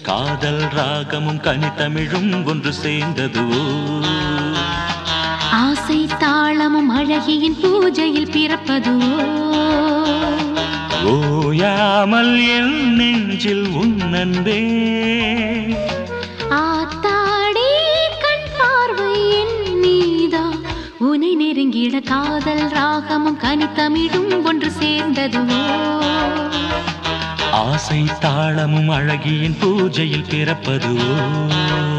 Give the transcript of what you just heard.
காதல் ராகமும் கனித்தமிழும் ஒன்று சேர்ந்ததுவோ ஆசை தாளமும் அழகியின் பூஜையில் பிறப்பதுவோ ஓயாமல் என் நெஞ்சில் உன்னன்பே ஆத்தாடி கண் பார்வை என் நீதா உனை நெருங்கிட காதல் ராகமும் கனித்தமிழும் ஒன்று சேர்ந்ததுவோ ஆசை தாளமும் அழகியின் பூஜையில் பிறப்பதுவோ